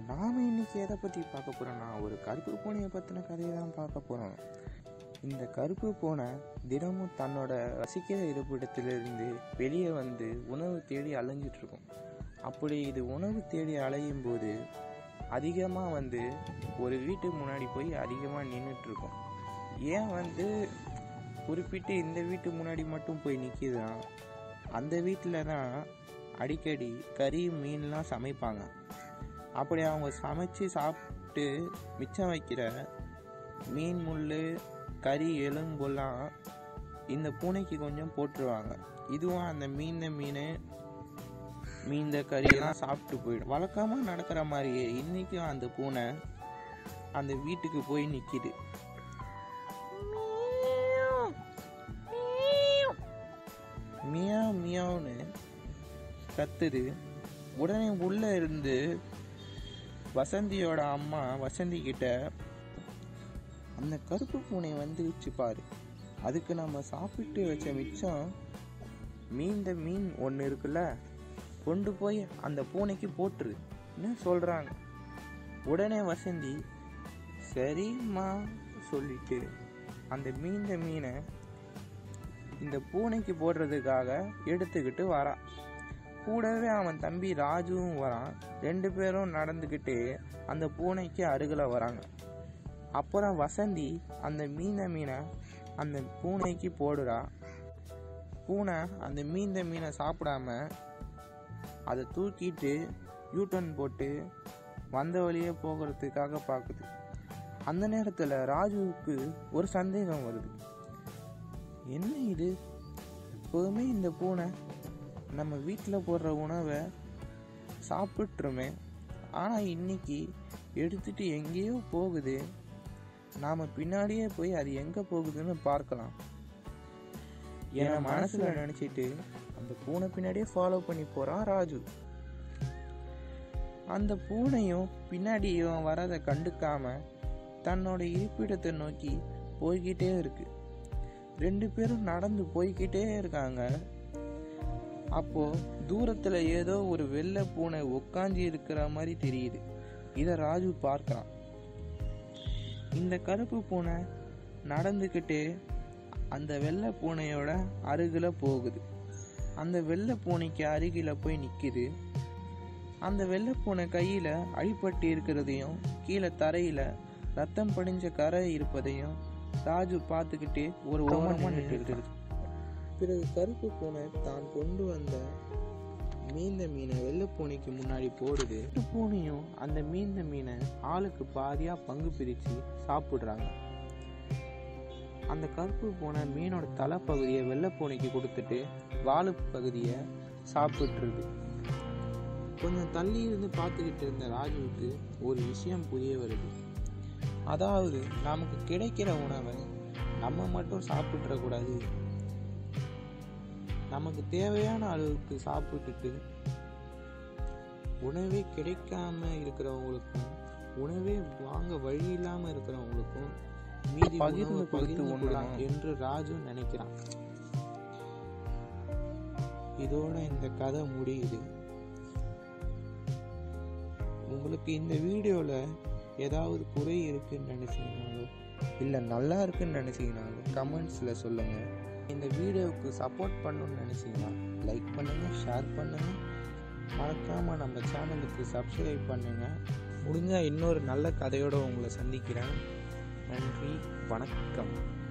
நாம் இன்னைக்கு எதை பற்றி பார்க்க போகிறோம்னா ஒரு கருப்பு பூனையை பற்றின கதையை தான் பார்க்க போகிறோம் இந்த கருப்பு பூனை தினமும் தன்னோட வசிக்கிற இருப்பிடத்திலிருந்து வெளியே வந்து உணவு தேடி அலைஞ்சிட்டு இருக்கும் அப்படி இது உணவு தேடி அலையும் போது அதிகமாக வந்து ஒரு வீட்டுக்கு முன்னாடி போய் அதிகமாக நின்றுட்டு இருக்கும் ஏன் வந்து குறிப்பிட்டு இந்த வீட்டு முன்னாடி மட்டும் போய் நிற்கிதுன்னா அந்த வீட்டில் தான் அடிக்கடி கறி மீன்லாம் சமைப்பாங்க அப்படி அவங்க சமைச்சு சாப்பிட்டு மிச்சம் வைக்கிற மீன் முள் கறி எலும்பெல்லாம் இந்த பூனைக்கு கொஞ்சம் போட்டுருவாங்க இதுவும் அந்த மீந்த மீன் மீந்த கறியெல்லாம் சாப்பிட்டு போயிடும் வழக்கமாக நடக்கிற மாதிரியே இன்றைக்கும் அந்த பூனை அந்த வீட்டுக்கு போய் நிற்கிது மியாவ் மியாவ்னு கத்துது உடனே உள்ள இருந்து வசந்தியோட அம்மா வசந்தி கிட்ட அந்த கருப்பு பூனை வந்துருச்சு பாரு அதுக்கு நம்ம சாப்பிட்டு வச்ச மிச்சம் மீந்த மீன் ஒன்று இருக்குல்ல கொண்டு போய் அந்த பூனைக்கு போட்டுருன்னு சொல்கிறாங்க உடனே வசந்தி சரிம்மா சொல்லிட்டு அந்த மீந்த மீனை இந்த பூனைக்கு போடுறதுக்காக எடுத்துக்கிட்டு வரான் கூடவே அவன் தம்பி ராஜுவும் வரான் ரெண்டு பேரும் நடந்துக்கிட்டு அந்த பூனைக்கு அருகில் வராங்க அப்புறம் வசந்தி அந்த மீன மீனை அந்த பூனைக்கு போடுறா பூனை அந்த மீந்த மீனை சாப்பிடாம அதை தூக்கிட்டு யூட்டன் போட்டு வந்த வழியே போகிறதுக்காக பார்க்குது அந்த நேரத்தில் ராஜுவுக்கு ஒரு சந்தேகம் வருது என்ன இது எப்போதுமே இந்த பூனை நம்ம வீட்டில் போடுற உணவை சாப்பிட்ருமே ஆனால் இன்னைக்கு எடுத்துட்டு எங்கேயோ போகுது நாம் பின்னாடியே போய் அது எங்கே போகுதுன்னு பார்க்கலாம் என மனசில் நினச்சிட்டு அந்த பூனை பின்னாடியே ஃபாலோ பண்ணி போகிறான் ராஜு அந்த பூனையும் பின்னாடி இவன் வரதை கண்டுக்காம தன்னோட இருப்பிடத்தை நோக்கி போய்கிட்டே இருக்கு ரெண்டு பேரும் நடந்து போய்கிட்டே இருக்காங்க அப்போ தூரத்துல ஏதோ ஒரு வெள்ளை பூனை உக்காஞ்சி இருக்கிற மாதிரி தெரியுது இத ராஜு பார்க்கறான் இந்த கருப்பு பூனை நடந்துக்கிட்டே அந்த வெள்ளை பூனையோட அருகில போகுது அந்த வெள்ளை பூனைக்கு அருகில போய் நிக்குது அந்த வெள்ளை பூனை கையில அடிபட்டு இருக்கிறதையும் கீழே தரையில ரத்தம் படிஞ்ச கரை இருப்பதையும் ராஜு பார்த்துக்கிட்டே ஒரு ஓரமா நின்று இருக்குது பிறகு கருப்பு பூனை தான் கொண்டு வந்த மீந்த மீனை வெள்ளை பூனைக்கு முன்னாடி போடுது ரெண்டு பூனையும் அந்த மீந்த மீனை ஆளுக்கு பாதியா பங்கு பிரிச்சு சாப்பிடுறாங்க அந்த கருப்பு பூனை மீனோட தலைப்பகுதியை வெள்ளை பூனைக்கு கொடுத்துட்டு வாலு பகுதியை சாப்பிட்டுருது கொஞ்சம் தள்ளி இருந்து பார்த்துக்கிட்டு இருந்த ராஜுவுக்கு ஒரு விஷயம் புரிய வருது அதாவது நமக்கு கிடைக்கிற உணவை நம்ம மட்டும் சாப்பிட்றக்கூடாது நமக்கு தேவையான அளவுக்கு சாப்பிட்டுட்டு உணவே கிடைக்காம இருக்கிறவங்களுக்கும் உணவே வாங்க வழி இல்லாம இருக்கிறவங்களுக்கும் மீதி பகிர்ந்து பகிர்ந்து உண்ணலாம் என்று ராஜு நினைக்கிறான் இதோட இந்த கதை முடியுது உங்களுக்கு இந்த வீடியோவில் ஏதாவது குறை இருக்குன்னு நினச்சிங்கனாலோ இல்லை நல்லா இருக்குன்னு நினச்சிங்கனாலோ கமெண்ட்ஸில் சொல்லுங்கள் இந்த வீடியோவுக்கு சப்போர்ட் பண்ணணும்னு நினச்சிங்கன்னா லைக் பண்ணுங்கள் ஷேர் பண்ணுங்கள் மறக்காமல் நம்ம சேனலுக்கு சப்ஸ்கிரைப் பண்ணுங்கள் முடிஞ்சால் இன்னொரு நல்ல கதையோடு உங்களை சந்திக்கிறேன் நன்றி வணக்கம்